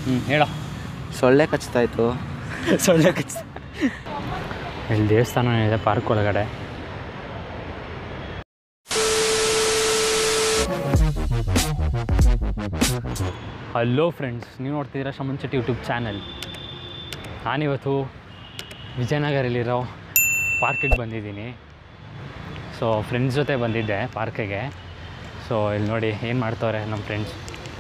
ಹ್ಞೂ ಹೇಳೋ ಸೊಳ್ಳೆ ಕಚ್ತಾ ಇತ್ತು ಸೊಳ್ಳೆ ಕಚ್ಚ ಇಲ್ಲಿ ದೇವಸ್ಥಾನ ಇದೆ ಪಾರ್ಕ್ ಒಳಗಡೆ ಹಲೋ ಫ್ರೆಂಡ್ಸ್ ನೀವು ನೋಡ್ತಿದ್ದೀರಾ ಶಮನ್ ಶೆಟ್ಟಿ ಯೂಟ್ಯೂಬ್ ಚಾನಲ್ ನಾನಿವತ್ತು ವಿಜಯನಗರಲ್ಲಿರೋ ಪಾರ್ಕಿಗೆ ಬಂದಿದ್ದೀನಿ ಸೊ ಫ್ರೆಂಡ್ಸ್ ಜೊತೆ ಬಂದಿದ್ದೆ ಪಾರ್ಕಿಗೆ ಸೊ ಇಲ್ಲಿ ನೋಡಿ ಏನು ಮಾಡ್ತವ್ರೆ ನಮ್ಮ ಫ್ರೆಂಡ್ಸ್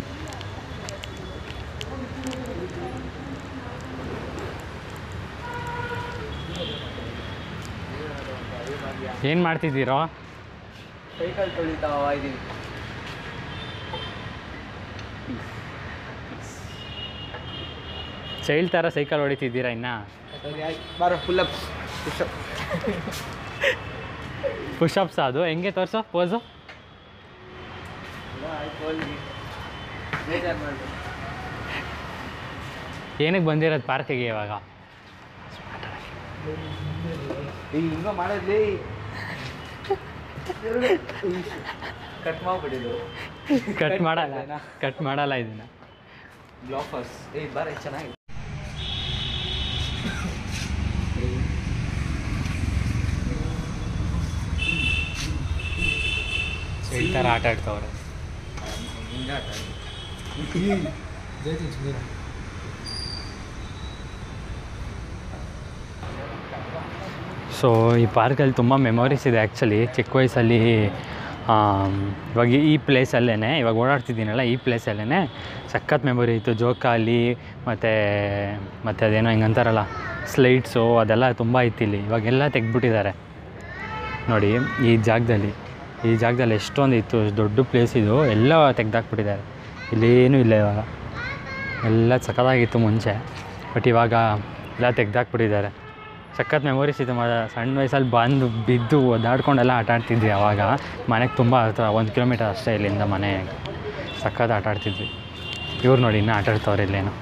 ಏನು ಮಾಡ್ತಿದ್ದೀರೋ ಸೈಕಲ್ ತೊಳಿತಾ ಇದ್ದೀನಿ ಚೈಲ್ಡ್ ಥರ ಸೈಕಲ್ ಹೊಡಿತಿದ್ದೀರಾ ಇನ್ನ ಬಾರೋ ಫುಲ್ ಅಪ್ ಪುಷಪ್ ಪುಷಪ್ಸ್ ಅದು ಹೆಂಗೆ ತೋರಿಸೋ ಪೋಸು ಬೇಜಾರು ಮಾಡಿ ಏನಕ್ಕೆ ಬಂದಿರೋದು ಪಾರ್ಕಿಗೆ ಇವಾಗ ಈಗ ಹಿಂಗ ಮಾಡಿದ್ಲಿ ಕಟ್ ಮಾಡ್ಬಿಟ್ಟಿದ್ದು ಕಟ್ ಮಾಡಲ್ಲ ಕಟ್ ಮಾಡಲ್ಲ ಇದನ್ನು ಬ್ಲಾಫರ್ಸ್ ಏ ಬಾರ ಚೆನ್ನಾಗಿ ಚೈಲ್ಡ್ ಥರ ಆಟ ಆಡ್ತವ್ರೆ ಹಿಂಗೆ ಆಟ ಸೊ ಈ ಪಾರ್ಕಲ್ಲಿ ತುಂಬ ಮೆಮೊರೀಸ್ ಇದೆ ಆ್ಯಕ್ಚುಲಿ ಚಿಕ್ಕ ವಯಸ್ಸಲ್ಲಿ ಆಮ್, ಇವಾಗ ಈ ಪ್ಲೇಸಲ್ಲೇ ಇವಾಗ ಓಡಾಡ್ತಿದ್ದೀನಲ್ಲ ಈ ಪ್ಲೇಸಲ್ಲೇ ಸಖತ್ ಮೆಮೊರಿ ಇತ್ತು ಜೋಕಾಲಿ ಮತ್ತು ಮತ್ತು ಅದೇನೋ ಹಿಂಗೆ ಅಂತಾರಲ್ಲ ಸ್ಲೈಡ್ಸು ಅದೆಲ್ಲ ತುಂಬ ಇತ್ತು ಇಲ್ಲಿ ಇವಾಗೆಲ್ಲ ತೆಗ್ದುಬಿಟ್ಟಿದ್ದಾರೆ ನೋಡಿ ಈ ಜಾಗದಲ್ಲಿ ಈ ಜಾಗದಲ್ಲಿ ಎಷ್ಟೊಂದು ಇತ್ತು ಎಷ್ಟ್ ದೊಡ್ಡ ಪ್ಲೇಸ್ ಇದು ಎಲ್ಲ ತೆಗ್ದಾಕ್ಬಿಟ್ಟಿದ್ದಾರೆ ಇಲ್ಲೇನೂ ಇಲ್ಲ ಇವಾಗ ಎಲ್ಲ ಸಖತ್ತಾಗಿತ್ತು ಮುಂಚೆ ಬಟ್ ಇವಾಗ ಎಲ್ಲ ತೆಗ್ದಾಕ್ಬಿಟ್ಟಿದ್ದಾರೆ ಸಖತ್ ಮೆಮೊರೀಸ್ ಇತ್ತು ಮ ಸಣ್ಣ ವಯಸ್ಸಲ್ಲಿ ಬಂದು ಬಿದ್ದು ಒದ್ದಾಡ್ಕೊಂಡೆಲ್ಲ ಆಟ ಆಡ್ತಿದ್ವಿ ಅವಾಗ ಮನೆಗೆ ತುಂಬ ಹತ್ರ ಒಂದು ಕಿಲೋಮೀಟರ್ ಅಷ್ಟೇ ಇಲ್ಲಿಂದ ಮನೆ ಸಖತ್ ಆಟ ಆಡ್ತಿದ್ವಿ ಇವ್ರು ನೋಡಿ ಇನ್ನೂ ಆಟ ಆಡ್ತವ್ರೆ ಇಲ್ಲೇನು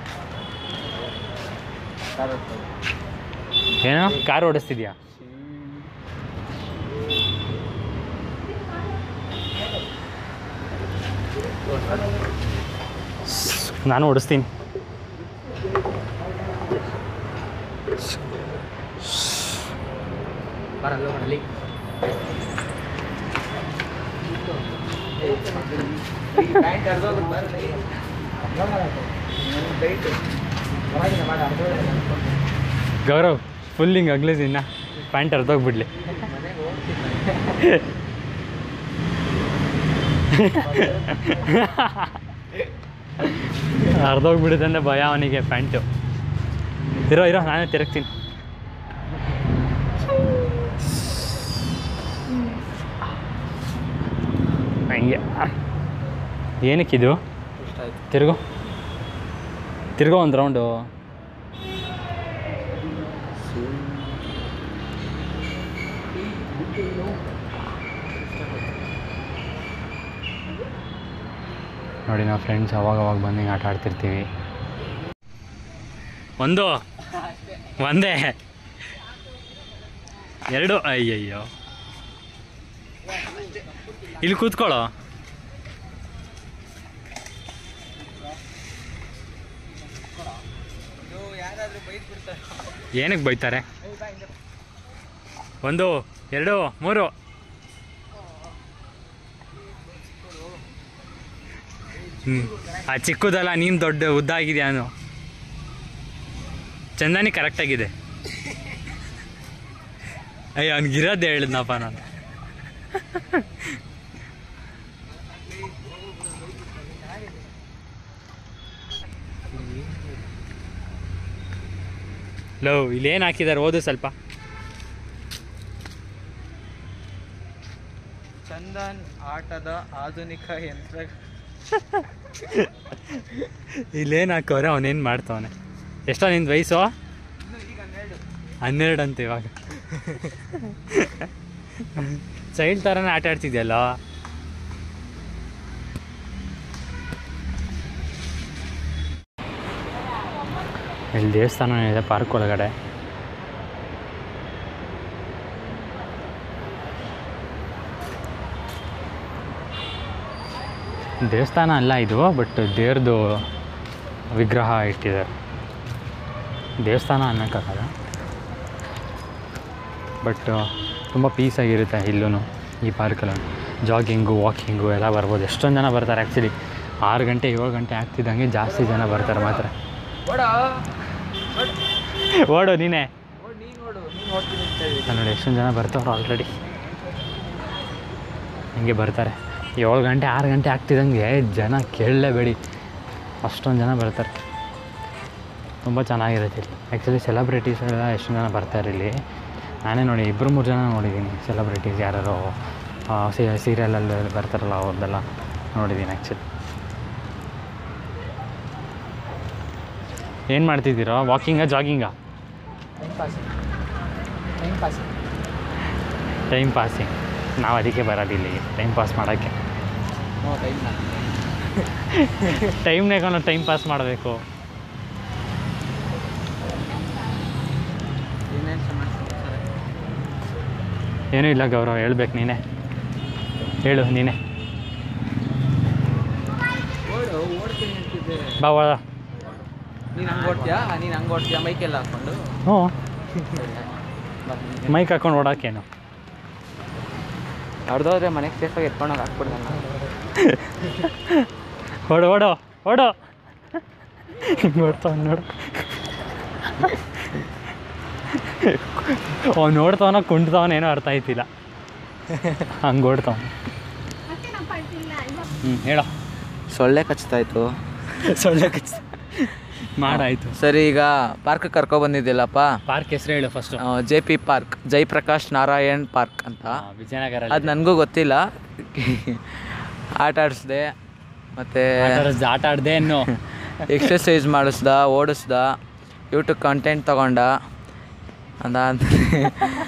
ಏನೋ ಕಾರ್ ಓಡಿಸ್ತಿದ್ಯಾ ನಾನು ಓಡಿಸ್ತೀನಿ ಬರಲ್ಲ ಮಾಡಲಿ ಪ್ಯಾಂಟ್ ಹರಿದೋಗ್ಬಿಟ್ಟು ಬರಲಿ ಟೈಟ್ ಪರವಾಗಿಲ್ಲ ಮಾಡ ಗೌರವ್ ಫುಲ್ ಹಿಂಗೆ ಅಗ್ಲಿಸಿನ್ನ ಪ್ಯಾಂಟ್ ಹರಿದೋಗ್ಬಿಡ್ಲಿ ಮನೆಗೆ ಹೋಗ್ತಿದ್ದೆ ಹರಿದೋಗ್ಬಿಡುತ್ತೆ ಅಂದರೆ ಭಯ ಅವನಿಗೆ ಪ್ಯಾಂಟು ಇರೋ ಇರೋ ನಾನೇ ತಿರುಗ್ತೀನಿ ಹಂಗೆ ಏನಕ್ಕಿದು ಇಷ್ಟ ಆಯ್ತು ತಿರುಗು ತಿರ್ಗೋ ಒಂದು ರೌಂಡು ನೋಡಿ ನಾವು ಫ್ರೆಂಡ್ಸ್ ಅವಾಗ ಅವಾಗ ಬಂದು ಹಿಂಗೆ ಆಟ ಆಡ್ತಿರ್ತೀವಿ ಒಂದು ಒಂದೇ ಎರಡು ಅಯ್ಯಯ್ಯೋ ಇಲ್ಲಿ ಕೂತ್ಕೊಳ್ಳೋ ಯಾರಾದ್ರೂ ಬೈಕ್ ಬಿಡ್ತಾರೆ ಏನಕ್ಕೆ ಬೈತಾರೆ ಒಂದು ಎರಡು ಮೂರು ಹ್ಞೂ ಆ ಚಿಕ್ಕದಲ್ಲ ನೀನು ದೊಡ್ಡ ಉದ್ದ ಆಗಿದೆಯಾ ಅನು ಚಂದನಿ ಕರೆಕ್ಟಾಗಿದೆ ಅಯ್ಯ ಅವ್ನಿಗಿರೋದೇ ಹೇಳಿದ್ನಪ್ಪ ನಾನು ಲೋ ಇಲ್ಲೇನು ಹಾಕಿದ್ದಾರೆ ಓದು ಸ್ವಲ್ಪ ಚಂದನ್ ಆಟದ ಆಧುನಿಕ ಯಂತ್ರ ಇಲ್ಲೇನು ಹಾಕೋರೆ ಅವನೇನು ಮಾಡ್ತಾವನೆ ಎಷ್ಟೋ ನಿಂದು ವಯಸ್ಸು ಇನ್ನು ಈಗ ಹನ್ನೆರಡು ಹನ್ನೆರಡು ಅಂತ ಇವಾಗ ಚೈಲ್ಡ್ ಥರನೇ ಆಟ ಆಡ್ತಿದ್ಯಲ್ಲ ಇಲ್ಲಿ ದೇವಸ್ಥಾನ ಇದೆ ಪಾರ್ಕ್ ಒಳಗಡೆ ದೇವಸ್ಥಾನ ಅಲ್ಲ ಇದು ಬಟ್ ದೇವ್ರದ್ದು ವಿಗ್ರಹ ಇಟ್ಟಿದ್ದಾರೆ ದೇವಸ್ಥಾನ ಅನ್ನೋಕ್ಕಾಗಲ್ಲ ಬಟ್ ತುಂಬ ಪೀಸಾಗಿರುತ್ತೆ ಇಲ್ಲೂ ಈ ಪಾರ್ಕಲ್ಲಿ ಜಾಗಿಂಗು ವಾಕಿಂಗು ಎಲ್ಲ ಬರ್ಬೋದು ಎಷ್ಟೊಂದು ಜನ ಬರ್ತಾರೆ ಆ್ಯಕ್ಚುಲಿ ಆರು ಗಂಟೆ ಏಳು ಗಂಟೆ ಆಗ್ತಿದ್ದಂಗೆ ಜಾಸ್ತಿ ಜನ ಬರ್ತಾರೆ ಮಾತ್ರ ಓಡ ಓಡು ನೀನೇ ಓಡ್ ನೀನ್ ನೋಡು ನೀನ್ ನೋಡ್ತೀನಿ ಅಂತ ಹೇಳಿ ನಾನು ನೋಡಿ ಎಷ್ಟೊಂದು ಜನ ಬರ್ತಾವ್ರು ಆಲ್ರೆಡಿ ಹಿಂಗೆ ಬರ್ತಾರೆ ಏಳು ಗಂಟೆ ಆರು ಗಂಟೆ ಆಗ್ತಿದ್ದಂಗೆ ಜನ ಕೇಳಲೇಬೇಡಿ ಅಷ್ಟೊಂದು ಜನ ಬರ್ತಾರೆ ತುಂಬ ಚೆನ್ನಾಗಿರುತ್ತೆ ಇಲ್ಲಿ ಆ್ಯಕ್ಚುಲಿ ಸೆಲೆಬ್ರಿಟೀಸ್ ಎಲ್ಲ ಎಷ್ಟೊಂದು ಜನ ಬರ್ತಾರೆ ಇಲ್ಲಿ ನಾನೇ ನೋಡಿ ಇಬ್ಬರು ಮೂರು ಜನ ನೋಡಿದ್ದೀನಿ ಸೆಲೆಬ್ರಿಟೀಸ್ ಯಾರು ಸೀರಿಯಲಲ್ಲಿ ಬರ್ತಾರಲ್ಲ ಅವ್ರದ್ದೆಲ್ಲ ನೋಡಿದ್ದೀನಿ ಆ್ಯಕ್ಚುಲಿ ಏನು ಮಾಡ್ತಿದ್ದೀರೋ ವಾಕಿಂಗಾ ಜಾಗಿಂಗಾ time pass time pass time passing ನಾವು ಅದಕ್ಕೆ ಬರೋದಿಲ್ಲ ಇಲ್ಲಿ ಟೈಮ್ ಪಾಸ್ ಮಾಡೋಕ್ಕೆ ನೋ ಟೈಮ್ ಟೈಮ್ನಾಗ ನಾವು ಟೈಮ್ ಪಾಸ್ ಮಾಡಬೇಕು ಏನೇನು ಸಮಾಚಾರ ಏನೂ ಇಲ್ಲ ಗೌರವ ಹೇಳ್ಬೇಕು ನೀನೇ ಹೇಳು ನೀನೇ ಓಡು ಓಡ್ತೀನಿ ಅಂತಿದ್ದೆ ಬಾ ಹೋದ ನೀನು ಹಂಗೆ ಓಡ್ತೀಯಾ ನೀನು ಹಂಗೆ ಓಡ್ತೀಯಾ ಮೈಕೆಲ್ಲ ಹಾಕ್ಕೊಂಡು ಹ್ಞೂ ಬಾ, ನೀನು. ಮೈಕ್ ಹಾಕೊಂಡು ಓಡೋಕ್ಕೇನು ಹೊಡ್ದೋದ್ರೆ ಮನೆಗೆ ಸೇಫಾಗಿ ಎತ್ಕೊಂಡೋಗಿ ಹಾಕ್ಬಿಡ್ದಲ್ಲ ಓಡು ಓಡು ಓಡು ನೋಡ್ತಾವ ನೋಡು ಅವ್ನು ನೋಡ್ತಾವನ ಕುಂಟ್ತಾವನೇನೋ ಅರ್ಥ ಆಯ್ತಿಲ್ಲ ಹಂಗೆ ಓಡ್ತಾವ ಹ್ಞೂ ಹೇಳೋ ಸೊಳ್ಳೆ ಕಚ್ತಾಯಿತ್ತು ಸೊಳ್ಳೆ ಮಾಡಾಯ್ತು ಸರಿ ಈಗ ಪಾರ್ಕ್ ಕರ್ಕೊ ಬಂದಿದ್ದಿಲ್ಲಪ್ಪ ಪಾರ್ಕ್ ಹೆಸರು ಹೇಳು first J P park Jayaprakash Narayan park ಅಂತ ವಿಜಯನಗರ ಅದು ನನಗೂ ಗೊತ್ತಿಲ್ಲ ಆಟ ಆಡಿಸ್ದೆ ಮತ್ತು ಆಟ ಆಡ್ದೆ ಇನ್ನು ಎಕ್ಸಸೈಸ್ ಮಾಡಿಸ್ದ ಓಡಿಸ್ದ ಯೂಟ್ಯೂಬ್ ಕಂಟೆಂಟ್ ತಗೊಂಡ ಅದಾದ್ಮೇಲೆ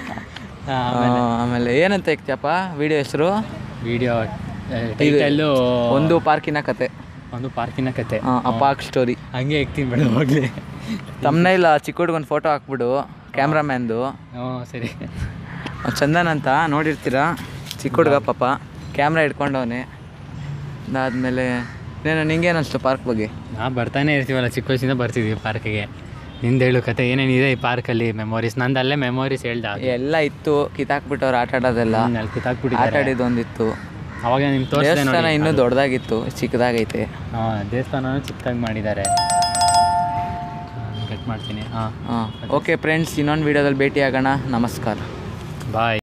ಆಮೇಲೆ ಏನಂತ ಇಕ್ತಿಯಪ್ಪ ವಿಡಿಯೋ ಹೆಸರು ವಿಡಿಯೋ ಟೈಟಲ್ಲು ಒಂದು ಪಾರ್ಕಿನ ಕತೆ ಒಂದು ಪಾರ್ಕಿನ ಕತೆ ಆ, ಆ ಪಾರ್ಕ್ ಸ್ಟೋರಿ ಹಂಗೆ ಇಕ್ತೀನಿ ಬೇಡ ಹೋಗ್ಲಿ ತಮ್ಮನೇ ಇಲ್ಲ ಚಿಕ್ಕ ಹುಡ್ಗೊಂದು ಫೋಟೋ ಹಾಕ್ಬಿಡು ಕ್ಯಾಮ್ರಾಮ್ಯಾನ್ದು ಹ್ಞೂ ಸರಿ ಚಂದನ್ ಅಂತ ನೋಡಿರ್ತೀರಾ ಚಿಕ್ಕ ಹುಡುಗ ಪಾಪ ಕ್ಯಾಮ್ರಾ ಇಟ್ಕೊಂಡವನೆ ಅದಾದಮೇಲೆ ಇನ್ನೇನು ನಿಂಗೇನು ಅನಿಸ್ತು ಪಾರ್ಕ್ ಬಗ್ಗೆ ನಾ ಬರ್ತಾನೆ ಇರ್ತೀವಲ್ಲ ಚಿಕ್ಕ ವಯಸ್ಸಿಂದ ಬರ್ತಿದ್ದೀವಿ ಪಾರ್ಕಿಗೆ ನಿಂದು ಹೇಳು ಕತೆ ಏನೇನಿದೆ ಈ ಪಾರ್ಕಲ್ಲಿ ಮೆಮೊರೀಸ್ ನಂದು ಅಲ್ಲೇ ಮೆಮೊರೀಸ್ ಹೇಳ್ದ ಎಲ್ಲ ಇತ್ತು ಕಿತ್ತಾಕ್ಬಿಟ್ಟವ್ರು ಆಟ ಆಡೋದೆಲ್ಲ ಅಲ್ಲಿ ಆಟ ಕಿತ್ತಾಕ್ಬಿಟ್ಟಿದ್ದಾರೆ ಆಡಿದ್ದು ಒಂದಿತ್ತು ಅವಾಗ ನಿಮ್ಗೆ ತೋರಿಸಿದೆ ದೇವಸ್ಥಾನ ನೋಡಿ ಇನ್ನೂ ದೊಡ್ಡದಾಗಿತ್ತು ಚಿಕ್ಕದಾಗೈತೆ ಹಾಂ ದೇವಸ್ಥಾನನೂ ಚಿಕ್ಕದಾಗಿ ಮಾಡಿದ್ದಾರೆ ಕಟ್ ಮಾಡ್ತೀನಿ ಹಾಂ ಹಾಂ ಓಕೆ ಫ್ರೆಂಡ್ಸ್ ಇನ್ನೊಂದು ವೀಡಿಯೋದಲ್ಲಿ ಭೇಟಿ ಆಗೋಣ ನಮಸ್ಕಾರ ಬಾಯ್